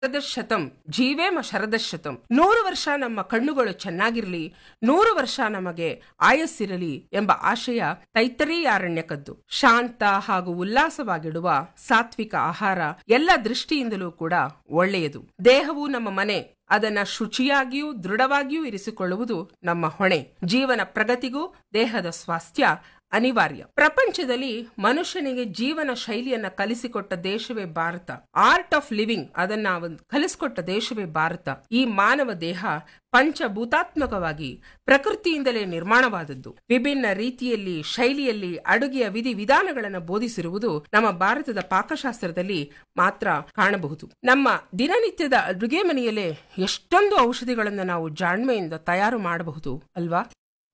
ಶತಂ ಜೀವೇಮ ಶರದಶತಂ ನೂರು ವರ್ಷ ನಮ್ಮ ಕಣ್ಣುಗಳು ಚೆನ್ನಾಗಿರ್ಲಿ ನೂರು ವರ್ಷ ನಮಗೆ ಆಯಸ್ಸಿರಲಿ ಎಂಬ ಆಶಯ ತೈತರೀಯಾರಣ್ಯಕದ್ದು ಶಾಂತ ಹಾಗೂ ಉಲ್ಲಾಸವಾಗಿಡುವ ಸಾತ್ವಿಕ ಆಹಾರ ಎಲ್ಲ ದೃಷ್ಟಿಯಿಂದಲೂ ಕೂಡ ಒಳ್ಳೆಯದು ದೇಹವು ನಮ್ಮ ಮನೆ ಅದನ್ನ ಶುಚಿಯಾಗಿಯೂ ದೃಢವಾಗಿಯೂ ಇರಿಸಿಕೊಳ್ಳುವುದು ನಮ್ಮ ಹೊಣೆ ಜೀವನ ಪ್ರಗತಿಗೂ ದೇಹದ ಸ್ವಾಸ್ಥ್ಯ ಅನಿವಾರ್ಯ ಪ್ರಪಂಚದಲ್ಲಿ ಮನುಷ್ಯನಿಗೆ ಜೀವನ ಶೈಲಿಯನ್ನ ಕಲಿಸಿಕೊಟ್ಟ ದೇಶವೇ ಭಾರತ ಆರ್ಟ್ ಆಫ್ ಲಿವಿಂಗ್ ಅದನ್ನ ಒಂದು ಕಲಿಸಿಕೊಟ್ಟ ದೇಶವೇ ಭಾರತ ಈ ಮಾನವ ದೇಹ ಪಂಚಭೂತಾತ್ಮಕವಾಗಿ ಪ್ರಕೃತಿಯಿಂದಲೇ ನಿರ್ಮಾಣವಾದದ್ದು ವಿಭಿನ್ನ ರೀತಿಯಲ್ಲಿ ಶೈಲಿಯಲ್ಲಿ ಅಡುಗೆಯ ವಿಧಿ ವಿಧಾನಗಳನ್ನು ಬೋಧಿಸಿರುವುದು ನಮ್ಮ ಭಾರತದ ಪಾಕಶಾಸ್ತ್ರದಲ್ಲಿ ಮಾತ್ರ ಕಾಣಬಹುದು ನಮ್ಮ ದಿನನಿತ್ಯದ ಅಡುಗೆ ಮನೆಯಲ್ಲೇ ಎಷ್ಟೊಂದು ಔಷಧಿಗಳನ್ನು ನಾವು ಜಾಣ್ಮೆಯಿಂದ ತಯಾರು ಮಾಡಬಹುದು ಅಲ್ವಾ